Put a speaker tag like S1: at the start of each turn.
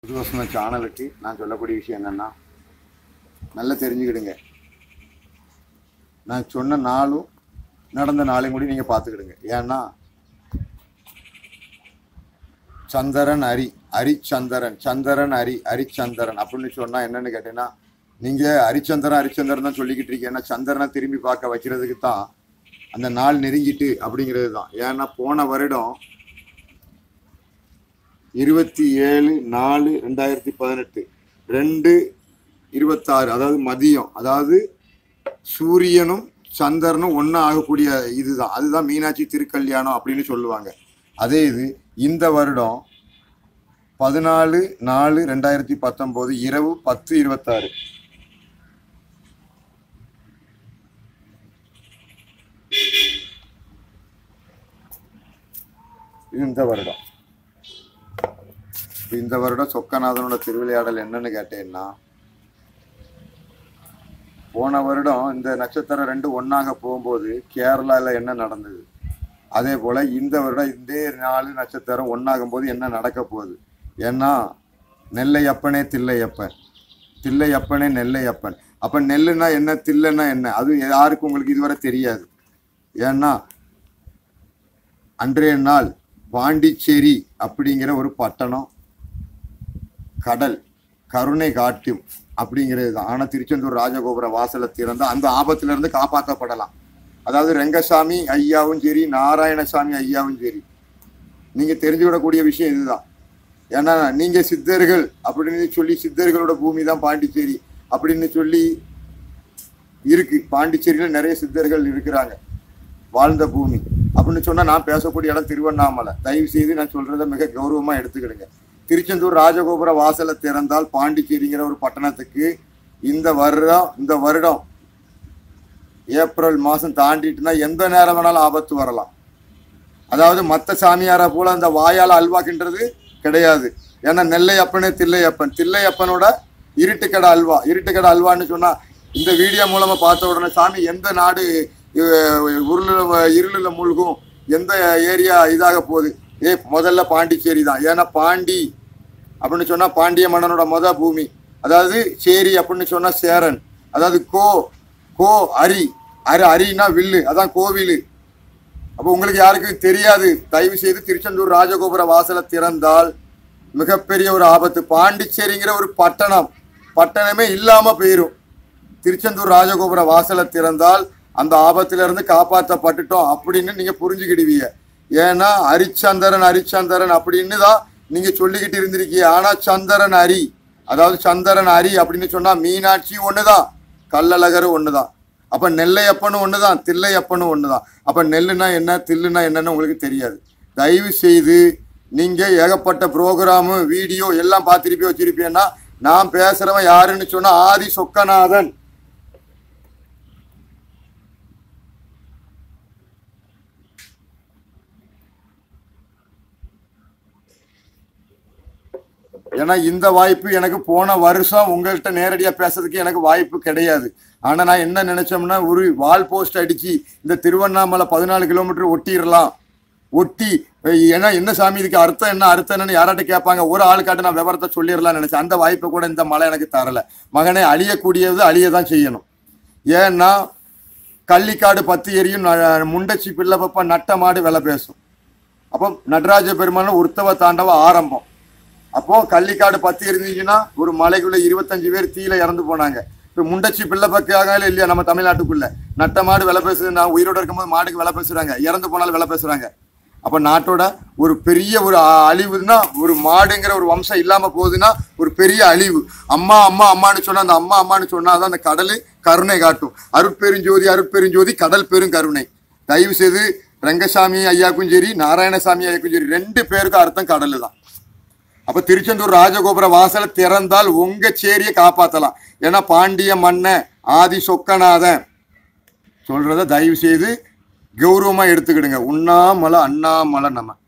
S1: புதுவசன சேனலுக்கு நான் சொல்லக்கூடிய விஷயம் என்னன்னா நல்லா தெரிஞ்சுக்கிடுங்க நான் சொன்ன நாளும் நடந்த நாளையும் கூட நீங்கள் பார்த்துக்கிடுங்க ஏன்னா சந்திரன் அரி அரிச்சந்திரன் சந்திரன் அரி அரிச்சந்திரன் அப்படின்னு சொன்னா என்னன்னு கேட்டீங்கன்னா நீங்க ஹரிச்சந்திரன் ஹரிச்சந்திரன் தான் சொல்லிக்கிட்டு இருக்கீங்க சந்திரனை திரும்பி பார்க்க வைக்கிறதுக்கு தான் அந்த நாள் நெருங்கிட்டு அப்படிங்கிறது தான் ஏன்னா போன வருடம் இருபத்தி ஏழு நாலு ரெண்டாயிரத்தி பதினெட்டு ரெண்டு இருபத்தாறு அதாவது மதியம் அதாவது சூரியனும் சந்திரனும் ஒன்றா ஆகக்கூடிய இதுதான் அதுதான் மீனாட்சி திருக்கல்யாணம் அப்படின்னு சொல்லுவாங்க அதே இது இந்த வருடம் பதினாலு நாலு ரெண்டாயிரத்தி பத்தொம்போது இரவு பத்து இருபத்தாறு இது இந்த வருடம் இப்ப இந்த வருடம் சொக்கநாதனோட திருவிளையாடல் என்னன்னு கேட்டேன்னா போன வருடம் இந்த நட்சத்திரம் ரெண்டு ஒண்ணாக போகும்போது கேரளால என்ன நடந்தது அதே போல இந்த வருடம் இந்த நாலு நட்சத்திரம் ஒண்ணாகும் போது என்ன நடக்க போகுது ஏன்னா நெல்லையப்பனே தில்லையப்பன் தில்லையப்பனே நெல்லையப்பன் அப்ப நெல்லுனா என்ன தில்லைன்னா என்ன அது யாருக்கும் உங்களுக்கு இதுவரை தெரியாது ஏன்னா அன்றைய நாள் பாண்டிச்சேரி அப்படிங்கிற ஒரு பட்டணம் கடல் கருணை காட்டும் அப்படிங்கிறது தான் ஆனால் திருச்செந்தூர் ராஜகோபுர வாசலை திறந்து அந்த ஆபத்துல இருந்து காப்பாற்றப்படலாம் அதாவது ரெங்கசாமி ஐயாவும் சரி நாராயணசாமி ஐயாவும் சரி நீங்க தெரிஞ்சுக்கிடக்கூடிய விஷயம் இதுதான் ஏன்னா நீங்க சித்தர்கள் அப்படின்னு சொல்லி சித்தர்களோட பூமி தான் பாண்டிச்சேரி அப்படின்னு சொல்லி இருக்கு பாண்டிச்சேரியில நிறைய சித்தர்கள் இருக்கிறாங்க வாழ்ந்த பூமி அப்படின்னு சொன்னா நான் பேசக்கூடிய இடம் திருவண்ணாமலை தயவு செய்து நான் சொல்றதை மிக கௌரவமா எடுத்துக்கிடுங்க திருச்செந்தூர் ராஜகோபுர வாசலை திறந்தால் பாண்டிச்சேரிங்கிற ஒரு பட்டணத்துக்கு இந்த வருடம் இந்த வருடம் ஏப்ரல் மாசம் தாண்டிட்டுனா எந்த நேரம் வேணாலும் ஆபத்து வரலாம் அதாவது மற்ற சாமியாரை போல அந்த வாயால் அல்வாக்கின்றது கிடையாது ஏன்னா நெல்லையப்பனே தில்லையப்பன் தில்லையப்பனோட இருட்டுக்கடை அல்வா இருட்டுக்கடை அல்வான்னு சொன்னா இந்த வீடியோ மூலமா பார்த்த உடனே சாமி எந்த நாடு உருள இருளில் மூழ்கும் எந்த ஏரியா இதாக போகுது ஏ முதல்ல பாண்டிச்சேரி தான் ஏன்னா பாண்டி அப்படின்னு சொன்னா பாண்டிய மன்னனோட முத பூமி அதாவது சேரி அப்படின்னு சொன்னா சேரன் அதாவது கோ கோ அரி அரி அரினா வில்லு அதான் கோவில் அப்போ உங்களுக்கு யாருக்கும் தெரியாது தயவு செய்து திருச்செந்தூர் ராஜகோபுர வாசலை திறந்தால் மிகப்பெரிய ஒரு ஆபத்து பாண்டிச்சேரிங்கிற ஒரு பட்டணம் பட்டணமே இல்லாம போயிரும் திருச்செந்தூர் ராஜகோபுர வாசலை திறந்தால் அந்த ஆபத்துல இருந்து காப்பாற்றப்பட்டுட்டோம் அப்படின்னு நீங்க புரிஞ்சுக்கிடுவீங்க ஏன்னா ஹரிச்சந்திரன் ஹரிச்சந்திரன் அப்படின்னு தான் நீங்க சொல்லிக்கிட்டு இருந்திருக்கீங்க ஆனா சந்திரன் அரி அதாவது சந்திரன் அரி அப்படின்னு சொன்னா மீனாட்சி ஒண்ணுதான் கள்ளழகர் ஒண்ணுதான் அப்ப நெல்லையப்பனும் ஒண்ணுதான் தில்லையப்பனும் ஒண்ணுதான் அப்ப நெல்லுனா என்ன தில்லுனா என்னன்னு உங்களுக்கு தெரியாது தயவு செய்து நீங்க ஏகப்பட்ட ப்ரோக்ராமு வீடியோ எல்லாம் பார்த்திருப்பி வச்சிருப்பீங்கன்னா நான் பேசுறவன் யாருன்னு சொன்னா ஆதி சொக்கநாதன் ஏன்னா இந்த வாய்ப்பு எனக்கு போன வருஷம் உங்கள்கிட்ட நேரடியாக பேசுறதுக்கு எனக்கு வாய்ப்பு கிடையாது ஆனால் நான் என்ன நினைச்சோம்னா ஒரு வால் போஸ்ட் அடிச்சு இந்த திருவண்ணாமலை பதினாலு கிலோமீட்டர் ஒட்டிடலாம் ஒட்டி ஏன்னா என்ன சாமி இதுக்கு அர்த்தம் என்ன அர்த்தம் என்னன்னு யாராட்ட கேட்பாங்க ஒரு ஆளுக்காட்ட நான் விவரத்தை சொல்லிடலாம்னு நினைச்சேன் அந்த வாய்ப்பை கூட இந்த மலை எனக்கு தரல மகனே அழியக்கூடியது அழிய தான் செய்யணும் ஏன்னா கள்ளிக்காடு பத்து எரியும் ந- முண்டச்சி பிள்ளைப்பப்ப நட்ட மாடு விலை பேசும் அப்போ நடராஜ பெருமான் உற்சவ தாண்டவ ஆரம்பம் அப்போ கள்ளிக்காடு பத்து இருந்துச்சுன்னா ஒரு மலைக்குள்ள இருபத்தஞ்சு பேர் தீயில இறந்து போனாங்க இப்போ முண்டச்சி பிள்ளை பக்காக இல்லையா நம்ம தமிழ்நாட்டுக்குள்ள நட்ட மாடு விலை பேசுது நான் உயிரோட இருக்கும்போது மாடுக்கு விலை பேசுறாங்க இறந்து போனாலும் விலை பேசுறாங்க அப்ப நாட்டோட ஒரு பெரிய ஒரு அ- அழிவுன்னா ஒரு மாடுங்கிற ஒரு வம்சம் இல்லாம போகுதுன்னா ஒரு பெரிய அழிவு அம்மா அம்மா அம்மான்னு சொன்னா அந்த அம்மா அம்மான்னு சொன்னாதான் அந்த கடல் கருணை காட்டும் அருட்பெருஞ்சோதி அருட்பெருஞ்சோதி கடல் பெரும் கருணை தயவு செய்து ரங்கசாமி ஐயாக்கும் சரி நாராயணசாமி ஐயாக்கும் சரி ரெண்டு பேருக்கும் அர்த்தம் கடல் தான் அப்ப திருச்செந்தூர் ராஜகோபுர வாசலை திறந்தால் உங்க சேரியை காப்பாத்தலாம் ஏன்னா பாண்டிய மன்னன் ஆதி சொக்கநாதன் சொல்றத தயவு செய்து கௌரவமா எடுத்துக்கிடுங்க உண்ணாமலை அண்ணாமலை நம்ம